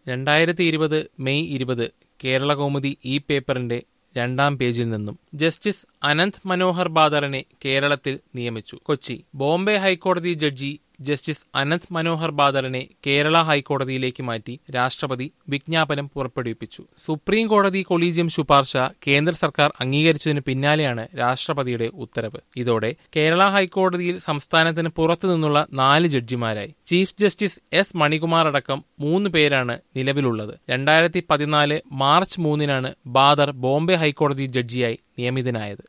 രണ്ടായിരത്തി ഇരുപത് മെയ് ഇരുപത് കേരളകൗമുദി ഈ പേപ്പറിന്റെ രണ്ടാം പേജിൽ നിന്നും ജസ്റ്റിസ് അനന്ത് മനോഹർ ബാദറിനെ കേരളത്തിൽ നിയമിച്ചു കൊച്ചി ബോംബെ ഹൈക്കോടതി ജഡ്ജി ജസ്റ്റിസ് അനന്ത് മനോഹർ ബാദറിനെ കേരള ഹൈക്കോടതിയിലേക്ക് മാറ്റി രാഷ്ട്രപതി വിജ്ഞാപനം പുറപ്പെടുവിപ്പിച്ചു സുപ്രീം കോടതി കൊളീജിയം ശുപാർശ കേന്ദ്ര സർക്കാർ അംഗീകരിച്ചതിന് പിന്നാലെയാണ് രാഷ്ട്രപതിയുടെ ഉത്തരവ് ഇതോടെ കേരള ഹൈക്കോടതിയിൽ സംസ്ഥാനത്തിന് പുറത്തുനിന്നുള്ള നാല് ജഡ്ജിമാരായി ചീഫ് ജസ്റ്റിസ് എസ് മണികുമാർ അടക്കം മൂന്ന് പേരാണ് നിലവിലുള്ളത് രണ്ടായിരത്തി പതിനാല് മാർച്ച് മൂന്നിനാണ് ബാദർ ബോംബെ ഹൈക്കോടതി ജഡ്ജിയായി നിയമിതനായത്